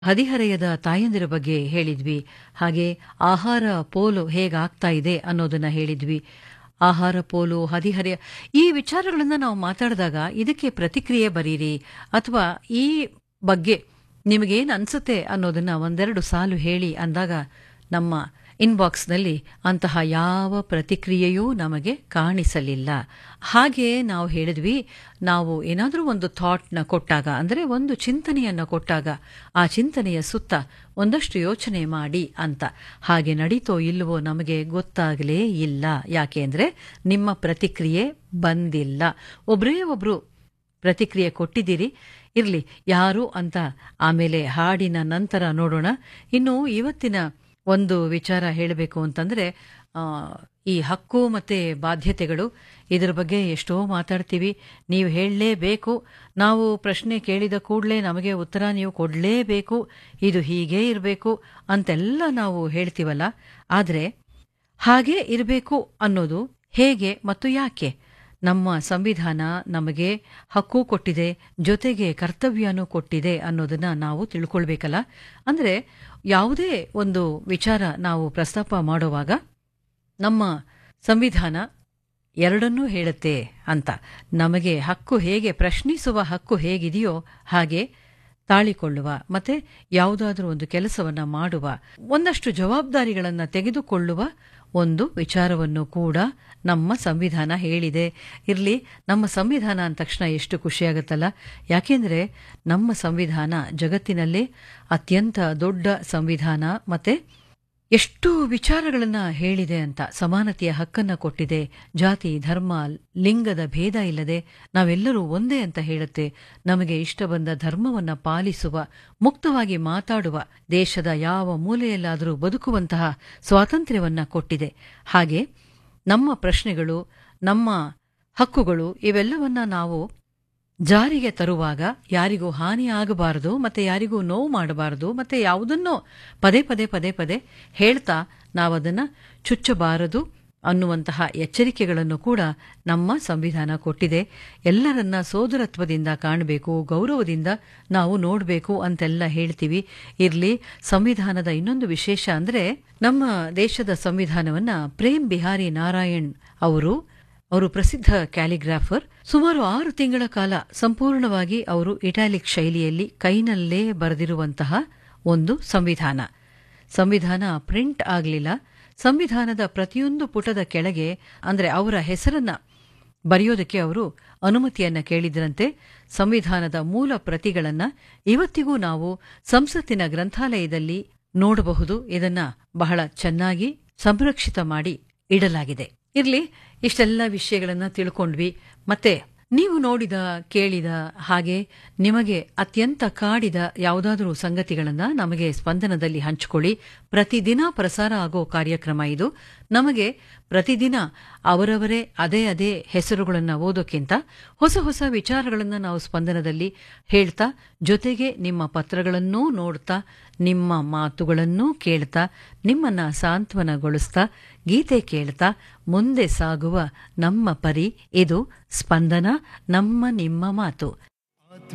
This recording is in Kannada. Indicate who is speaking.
Speaker 1: ಹದಿಹರೆಯದ ತಾಯಂದಿರ ಬಗ್ಗೆ ಹೇಳಿದ್ವಿ ಹಾಗೆ ಆಹಾರ ಪೋಲು ಹೇಗಾಗ್ತಾ ಇದೆ ಅನ್ನೋದನ್ನ ಹೇಳಿದ್ವಿ ಆಹಾರ ಪೋಲು ಹದಿಹರೆಯ ಈ ವಿಚಾರಗಳನ್ನ ನಾವು ಮಾತಾಡಿದಾಗ ಇದಕ್ಕೆ ಪ್ರತಿಕ್ರಿಯೆ ಬರೀರಿ ಅಥವಾ ಈ ಬಗ್ಗೆ ನಿಮಗೇನು ಅನ್ಸುತ್ತೆ ಅನ್ನೋದನ್ನ ಒಂದೆರಡು ಸಾಲು ಹೇಳಿ ಅಂದಾಗ ನಮ್ಮ ಇನ್ಬಾಕ್ಸ್ನಲ್ಲಿ ಅಂತಹ ಯಾವ ಪ್ರತಿಕ್ರಿಯೆಯೂ ನಮಗೆ ಕಾಣಿಸಲಿಲ್ಲ ಹಾಗೆ ನಾವು ಹೇಳಿದ್ವಿ ನಾವು ಏನಾದರೂ ಒಂದು ಥಾಟ್ನ ಕೊಟ್ಟಾಗ ಅಂದರೆ ಒಂದು ಚಿಂತನೆಯನ್ನು ಕೊಟ್ಟಾಗ ಆ ಚಿಂತನೆಯ ಸುತ್ತ ಒಂದಷ್ಟು ಯೋಚನೆ ಮಾಡಿ ಅಂತ ಹಾಗೆ ನಡೀತೋ ಇಲ್ವೋ ನಮಗೆ ಗೊತ್ತಾಗಲೇ ಇಲ್ಲ ಯಾಕೆ ಅಂದರೆ ನಿಮ್ಮ ಪ್ರತಿಕ್ರಿಯೆ ಬಂದಿಲ್ಲ ಒಬ್ಬರೇ ಒಬ್ಬರು ಪ್ರತಿಕ್ರಿಯೆ ಕೊಟ್ಟಿದ್ದೀರಿ ಇರಲಿ ಯಾರು ಅಂತ ಆಮೇಲೆ ಹಾಡಿನ ನಂತರ ನೋಡೋಣ ಇನ್ನು ಇವತ್ತಿನ ಒಂದು ವಿಚಾರ ಹೇಳಬೇಕು ಅಂತಂದ್ರೆ ಆ, ಈ ಹಕ್ಕು ಮತ್ತೆ ಬಾಧ್ಯತೆಗಳು ಇದರ ಬಗ್ಗೆ ಎಷ್ಟೋ ಮಾತಾಡ್ತೀವಿ ನೀವು ಹೇಳಲೇಬೇಕು ನಾವು ಪ್ರಶ್ನೆ ಕೇಳಿದ ಕೂಡಲೇ ನಮಗೆ ಉತ್ತರ ನೀವು ಕೊಡಲೇಬೇಕು ಇದು ಹೀಗೇ ಇರಬೇಕು ಅಂತೆಲ್ಲ ನಾವು ಹೇಳ್ತೀವಲ್ಲ ಆದರೆ ಹಾಗೇ ಇರಬೇಕು ಅನ್ನೋದು ಹೇಗೆ ಮತ್ತು ಯಾಕೆ ನಮ್ಮ ಸಂವಿಧಾನ ನಮಗೆ ಹಕ್ಕು ಕೊಟ್ಟಿದೆ ಜೊತೆಗೆ ಕರ್ತವ್ಯನೂ ಕೊಟ್ಟಿದೆ ಅನ್ನೋದನ್ನ ನಾವು ತಿಳ್ಕೊಳ್ಬೇಕಲ್ಲ ಅಂದ್ರೆ ಯಾವುದೇ ಒಂದು ವಿಚಾರ ನಾವು ಪ್ರಸ್ತಾಪ ಮಾಡುವಾಗ ನಮ್ಮ ಸಂವಿಧಾನ ಎರಡನ್ನೂ ಹೇಳುತ್ತೆ ಅಂತ ನಮಗೆ ಹಕ್ಕು ಹೇಗೆ ಪ್ರಶ್ನಿಸುವ ಹಕ್ಕು ಹೇಗಿದೆಯೋ ಹಾಗೆ ತಾಳಿಕೊಳ್ಳುವ ಮತ್ತೆ ಯಾವುದಾದ್ರೂ ಒಂದು ಕೆಲಸವನ್ನ ಮಾಡುವ ಒಂದಷ್ಟು ಜವಾಬ್ದಾರಿಗಳನ್ನು ತೆಗೆದುಕೊಳ್ಳುವ ಒಂದು ವಿಚಾರವನ್ನು ಕೂಡ ನಮ್ಮ ಸಂವಿಧಾನ ಹೇಳಿದೆ ಇರಲಿ ನಮ್ಮ ಸಂವಿಧಾನ ಅಂದ ತಕ್ಷಣ ಎಷ್ಟು ಖುಷಿಯಾಗುತ್ತಲ್ಲ ಯಾಕೆಂದ್ರೆ ನಮ್ಮ ಸಂವಿಧಾನ ಜಗತ್ತಿನಲ್ಲೇ ಅತ್ಯಂತ ದೊಡ್ಡ ಸಂವಿಧಾನ ಮತ್ತೆ ಎಷ್ಟು ವಿಚಾರಗಳನ್ನ ಹೇಳಿದೆ ಅಂತ ಸಮಾನತೆಯ ಹಕ್ಕನ್ನ ಕೊಟ್ಟಿದೆ ಜಾತಿ ಧರ್ಮ ಲಿಂಗದ ಭೇದ ಇಲ್ಲದೆ ನಾವೆಲ್ಲರೂ ಒಂದೇ ಅಂತ ಹೇಳುತ್ತೆ ನಮಗೆ ಇಷ್ಟ ಬಂದ ಧರ್ಮವನ್ನ ಪಾಲಿಸುವ ಮುಕ್ತವಾಗಿ ಮಾತಾಡುವ ದೇಶದ ಯಾವ ಮೂಲೆಯಲ್ಲಾದರೂ ಬದುಕುವಂತಹ ಸ್ವಾತಂತ್ರ್ಯವನ್ನ ಕೊಟ್ಟಿದೆ ಹಾಗೆ ನಮ್ಮ ಪ್ರಶ್ನೆಗಳು ನಮ್ಮ ಹಕ್ಕುಗಳು ಇವೆಲ್ಲವನ್ನ ನಾವು ಜಾರಿಗೆ ತರುವಾಗ ಯಾರಿಗೂ ಹಾನಿ ಆಗಬಾರದು ಮತ್ತೆ ಯಾರಿಗೂ ನೋವು ಮಾಡಬಾರದು ಮತ್ತೆ ಯಾವುದನ್ನೋ ಪದೇ ಪದೇ ಪದೇ ಪದೇ ಹೇಳ್ತಾ ನಾವದನ್ನ ಚುಚ್ಚಬಾರದು ಅನ್ನುವಂತಹ ಎಚ್ಚರಿಕೆಗಳನ್ನು ಕೂಡ ನಮ್ಮ ಸಂವಿಧಾನ ಕೊಟ್ಟಿದೆ ಎಲ್ಲರನ್ನ ಸೋದರತ್ವದಿಂದ ಕಾಣಬೇಕು ಗೌರವದಿಂದ ನಾವು ನೋಡಬೇಕು ಅಂತೆಲ್ಲ ಹೇಳ್ತೀವಿ ಇರ್ಲಿ ಸಂವಿಧಾನದ ಇನ್ನೊಂದು ವಿಶೇಷ ಅಂದ್ರೆ ನಮ್ಮ ದೇಶದ ಸಂವಿಧಾನವನ್ನ ಪ್ರೇಮ್ ಬಿಹಾರಿ ನಾರಾಯಣ್ ಅವರು ಅವರು ಪ್ರಸಿದ್ಧ ಕ್ಯಾಲಿಗ್ರಾಫರ್ ಸುಮಾರು ಆರು ತಿಂಗಳ ಕಾಲ ಸಂಪೂರ್ಣವಾಗಿ ಅವರು ಇಟಾಲಿಕ್ ಶೈಲಿಯಲ್ಲಿ ಕೈನಲ್ಲೇ ಬರೆದಿರುವಂತಹ ಒಂದು ಸಂವಿಧಾನ ಸಂವಿಧಾನ ಪ್ರಿಂಟ್ ಆಗಲಿಲ್ಲ ಸಂವಿಧಾನದ ಪ್ರತಿಯೊಂದು ಪುಟದ ಕೆಳಗೆ ಅಂದ್ರೆ ಅವರ ಹೆಸರನ್ನ ಬರೆಯೋದಕ್ಕೆ ಅವರು ಅನುಮತಿಯನ್ನ ಕೇಳಿದ್ರಂತೆ ಸಂವಿಧಾನದ ಮೂಲ ಪ್ರತಿಗಳನ್ನ ಇವತ್ತಿಗೂ ನಾವು ಸಂಸತ್ತಿನ ಗ್ರಂಥಾಲಯದಲ್ಲಿ ನೋಡಬಹುದು ಇದನ್ನ ಬಹಳ ಚೆನ್ನಾಗಿ ಸಂರಕ್ಷಿತ ಮಾಡಿ ಇಡಲಾಗಿದೆ ಇರ್ಲಿ ಇಷ್ಟೆಲ್ಲ ವಿಷಯಗಳನ್ನ ತಿಳ್ಕೊಂಡ್ವಿ ಮತ್ತೆ ನೀವು ನೋಡಿದ ಕೇಳಿದ ಹಾಗೆ ನಿಮಗೆ ಅತ್ಯಂತ ಕಾಡಿದ ಯಾವುದಾದರೂ ಸಂಗತಿಗಳನ್ನ ನಮಗೆ ಸ್ಪಂದನದಲ್ಲಿ ಹಂಚಿಕೊಳ್ಳಿ ಪ್ರತಿದಿನ ಪ್ರಸಾರ ಆಗೋ ಕಾರ್ಯಕ್ರಮ ಇದು ನಮಗೆ ಪ್ರತಿದಿನ ಅವರವರೇ ಅದೇ ಅದೇ ಹೆಸರುಗಳನ್ನು ಓದೋಕ್ಕಿಂತ ಹೊಸ ಹೊಸ ವಿಚಾರಗಳನ್ನು ನಾವು ಸ್ಪಂದನದಲ್ಲಿ ಹೇಳ್ತಾ ಜೊತೆಗೆ ನಿಮ್ಮ ಪತ್ರಗಳನ್ನೂ ನೋಡ್ತಾ ನಿಮ್ಮ ಮಾತುಗಳನ್ನೂ ಕೇಳ್ತಾ ನಿಮ್ಮನ್ನ ಸಾಂತ್ವನಗೊಳಿಸ್ತಾ ಗೀತೆ ಕೇಳ್ತಾ ಮುಂದೆ ಸಾಗುವ ನಮ್ಮ ಪರಿ ಇದು ಸ್ಪಂದನ ನಮ್ಮ ನಿಮ್ಮ ಮಾತು